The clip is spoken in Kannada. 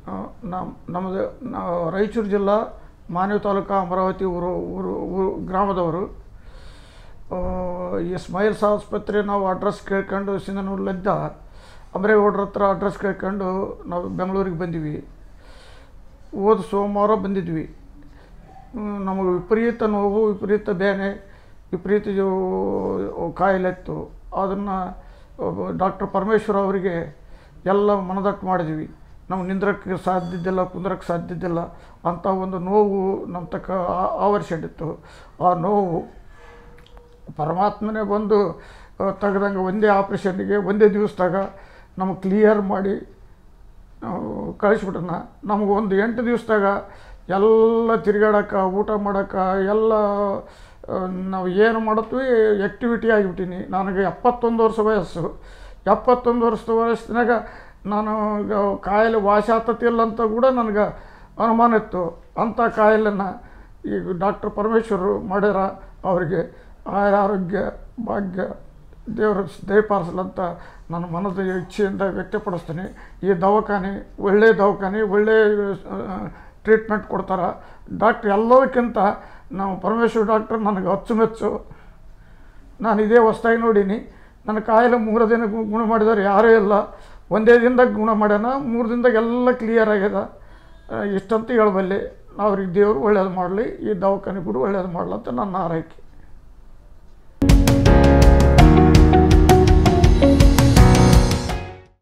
ಆ, ನಮ್ಮ ನಮ್ಮದು ನಾವು ರಾಯಚೂರು ಜಿಲ್ಲಾ ಮಾನವ ತಾಲೂಕು ಅಮರಾವತಿ ಊರು ಊರು ಊರು ಗ್ರಾಮದವರು ಆ, ಈ ಸ್ಮೈಲ್ಸ್ ಆಸ್ಪತ್ರೆ ನಾವು ಅಡ್ರೆಸ್ ಕೇಳ್ಕೊಂಡು ಸಿಂಧನೂರ್ಲಿದ್ದ ಅಮರೇಗೌಡ್ರ ಹತ್ರ ಅಡ್ರೆಸ್ ಕೇಳ್ಕೊಂಡು ನಾವು ಬೆಂಗಳೂರಿಗೆ ಬಂದಿವಿ ಹೋದ ಸೋಮವಾರ ಬಂದಿದ್ವಿ ಹ್ಮ್, ನಮಗೆ ವಿಪರೀತ ನೋವು ವಿಪರೀತ ಬೇನೆ ವಿಪರೀತ ಜೋ- ಕಾಯಿಲೆ ಇತ್ತು ಅದನ್ನು ಡಾಕ್ಟರ್ ಪರಮೇಶ್ವರ್ ಅವರಿಗೆ ಎಲ್ಲ ಮನದಟ್ಟು ಮಾಡಿದ್ವಿ ನಾವು ನಿಂದ್ರಕ್ಕೆ ಸಾಧ್ಯ ಇದ್ದಿಲ್ಲ ಕುಂದ್ರಕ್ಕೆ ಸಾಧ್ಯ ಇದ್ದಿಲ್ಲ ಅಂಥ ಒಂದು ನೋವು ನಮ್ಮ ತಕ್ಕ ಆ- ಆವರಿಸ್ಕೊಂಡಿತ್ತು ಆ ನೋವು ಪರಮಾತ್ಮನೇ ಬಂದು ತೆಗ್ದಂಗೆ ಒಂದೇ ಆಪ್ರೇಷನ್ಗೆ ಒಂದೇ ದಿವಸದಾಗ ನಮಗೆ ಕ್ಲಿಯರ್ ಮಾಡಿ ಕಳಿಸ್ಬಿಟ್ಟನ ನಮಗೆ ಒಂದು ಎಂಟು ದಿವಸದಾಗ ಎಲ್ಲ ತಿರುಗಾಡಕ್ಕೆ ಊಟ ಮಾಡೋಕ್ಕೆ ಎಲ್ಲ ಆ, ನಾವು ಏನು ಮಾಡತ್ವಿ ಆ್ಯಕ್ಟಿವಿಟಿ ಆಗಿಬಿಟ್ಟಿನಿ ನನಗೆ ಎಪ್ಪತ್ತೊಂದು ವರ್ಷ ವಯಸ್ಸು ಎಪ್ಪತ್ತೊಂದು ವರ್ಷದ ವಯಸ್ಸಿನಾಗ ನಾನು ಈಗ ಕಾಯಿಲೆ ವಾಸಿ ಆಗ್ತತಿಲ್ಲ ಅಂತ ಕೂಡ ನನಗೆ ಅನುಮಾನ ಇತ್ತು ಅಂಥ ಕಾಯಿಲೆನ ಈಗ ಡಾಕ್ಟರ್ ಪರಮೇಶ್ವರು ಮಾಡ್ಯಾರ ಅವರಿಗೆ ಆಯ ಆರೋಗ್ಯ ಭಾಗ್ಯ ದೇವರ ದಯಪಾಲಿಸಲಂತ ನನ್ನ ಮನದ ಇಚ್ಛೆಯಿಂದ ವ್ಯಕ್ತಪಡಿಸ್ತೀನಿ ಈ ದವಾಖಾನೆ ಒಳ್ಳೆಯ ದವಾಖಾನೆ ಒಳ್ಳೆಯ ಟ್ರೀಟ್ಮೆಂಟ್ ಕೊಡ್ತಾರೆ ಡಾಕ್ಟ್ರ್ ಎಲ್ಲದಕ್ಕಿಂತ ನಾವು ಪರಮೇಶ್ವರ್ ಡಾಕ್ಟ್ರ್ ನನಗೆ ಅಚ್ಚುಮೆಚ್ಚು ನಾನು ಇದೇ ಹೊಸ್ದಾಗಿ ನೋಡೀನಿ ನನ್ನ ಕಾಯಿಲೆ ಮೂರು ದಿನ ಗು- ಗುಣ ಮಾಡಿದವ್ರು ಯಾರೂ ಇಲ್ಲ ಒಂದೇ ದಿನದಾಗ ಗುಣ ಮಾಡ್ಯಾನ ಮೂರು ದಿನದಾಗ ಎಲ್ಲ ಕ್ಲಿಯರ್ ಆಗ್ಯದ ಆ, ಇಷ್ಟಂತ ಹೇಳಬಲ್ಲೆ ಅವ್ರಿಗೆ ದೇವರು ಒಳ್ಳೇದು ಮಾಡಲಿ ಈ ದವಾಖಾನೆ ಕೂಡ ಒಳ್ಳೇದು ಮಾಡಲಂತ ನನ್ನ ಆರೈಕೆ